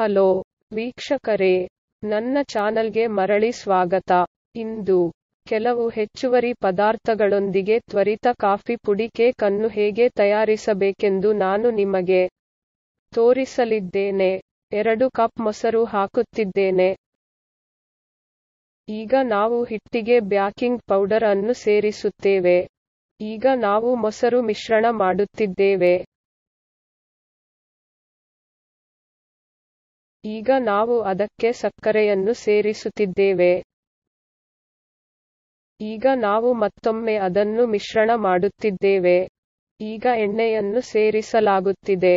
hello ವೀಕ್ಷಕರೇ ನನ್ನ ಚಾನಲ್ಗೆ ಮರಳಿ ಸ್ವಾಗತ ಇಂದು ಕೆಲವು ಹೆಚ್ಚುವರಿ ಪದಾರ್ಥಗಳೊಂದಿಗೆ ತ್ವರಿತ ಕಾಫಿ ಪುಡಿ ಕೇಕ್ ಅನ್ನು ಹೇಗೆ ತಯಾರಿಸಬೇಕೆಂದು ನಾನು ನಿಮಗೆ ತೋರಿಸಲಿದ್ದೇನೆ ಎರಡು ಕಪ್ ಮೊಸರು ಹಾಕುತ್ತಿದ್ದೇನೆ ಈಗ ನಾವು ಹಿಟ್ಟಿಗೆ ಬ್ಯಾಕಿಂಗ್ ಪೌಡರ್ ಅನ್ನು ಸೇರಿಸುತ್ತೇವೆ ಈಗ ನಾವು ಮೊಸರು ಮಿಶ್ರಣ ಮಾಡುತ್ತಿದ್ದೇವೆ ಈಗ ನಾವು ಅದಕ್ಕೆ ಸಕ್ಕರೆಯನ್ನು ಸೇರಿಸುತ್ತಿದ್ದೇವೆ ಈಗ ನಾವು ಮತ್ತೊಮ್ಮೆ ಅದನ್ನು ಮಿಶ್ರಣ ಮಾಡುತ್ತಿದ್ದೇವೆ ಈಗ ಎಣ್ಣೆಯನ್ನು ಸೇರಿಸಲಾಗುತ್ತಿದೆ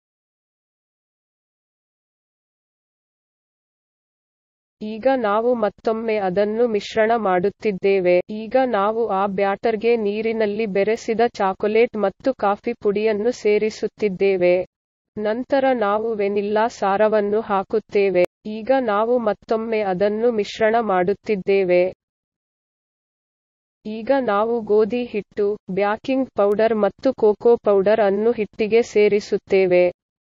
ಈಗ ನಾವು ಮತ್ತೊಮ್ಮೆ ಅದನ್ನು ಮಿಶ್ರಣ ಮಾಡುತ್ತಿದ್ದೇವೆ ಈಗ ನಾವು ಆ ಬ್ಯಾಟರ್ಗೆ ನೀರಿನಲ್ಲಿ ಬೆರೆಸಿದ ಚಾಕೊಲೇಟ್ ಮತ್ತು ಕಾಫಿ ಪುಡಿಯನ್ನು ಸೇರಿಸುತ್ತಿದ್ದೇವೆ ನಂತರ ನಾವು ವೆನಿಲ್ಲಾ ಸಾರವನ್ನು ಹಾಕುತ್ತೇವೆ ಈಗ ನಾವು ಮತ್ತೊಮ್ಮೆ ಅದನ್ನು ಮಿಶ್ರಣ ಮಾಡುತ್ತಿದ್ದೇವೆ ಈಗ ನಾವು ಗೋಧಿ ಹಿಟ್ಟು ಬ್ಯಾಕಿಂಗ್ ಪೌಡರ್ ಮತ್ತು ಕೋಕೋ ಪೌಡರ್ ಅನ್ನು ಹಿಟ್ಟಿಗೆ ಸೇರಿಸುತ್ತೇವೆ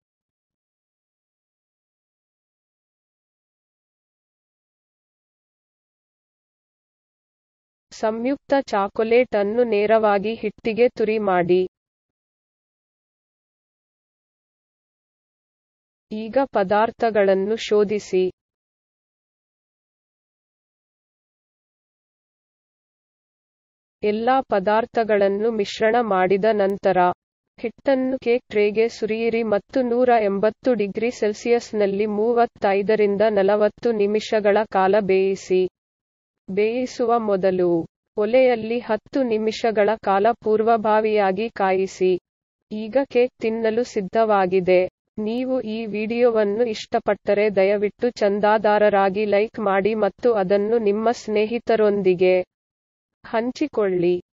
ಸಂಯುಕ್ತ ಚಾಕೊಲೇಟ್ ಅನ್ನು ನೇರವಾಗಿ ಹಿಟ್ಟಿಗೆ ತುರಿ ಮಾಡಿ ಈಗ ಪದಾರ್ಥಗಳನ್ನು ಶೋಧಿಸಿ ಎಲ್ಲಾ ಪದಾರ್ಥಗಳನ್ನು ಮಿಶ್ರಣ ಮಾಡಿದ ನಂತರ ಹಿಟ್ಟನ್ನು ಕೇಕ್ ಟ್ರೇಗೆ ಸುರಿಯಿರಿ ಮತ್ತು ನೂರ ಎಂಬತ್ತು ಡಿಗ್ರಿ ಸೆಲ್ಸಿಯಸ್ನಲ್ಲಿ ಮೂವತ್ತೈದರಿಂದ ನಲವತ್ತು ನಿಮಿಷಗಳ ಕಾಲ ಬೇಯಿಸಿ ಬೇಯಿಸುವ ಮೊದಲು ಒಲೆಯಲ್ಲಿ ಹತ್ತು ನಿಮಿಷಗಳ ಕಾಲ ಪೂರ್ವಭಾವಿಯಾಗಿ ಕಾಯಿಸಿ ಈಗ ಕೇಕ್ ತಿನ್ನಲು ಸಿದ್ಧವಾಗಿದೆ ನೀವು ಈ ವಿಡಿಯೋವನ್ನು ಇಷ್ಟಪಟ್ಟರೆ ದಯವಿಟ್ಟು ಚಂದಾದಾರರಾಗಿ ಲೈಕ್ ಮಾಡಿ ಮತ್ತು ಅದನ್ನು ನಿಮ್ಮ ಸ್ನೇಹಿತರೊಂದಿಗೆ ಹಂಚಿಕೊಳ್ಳಿ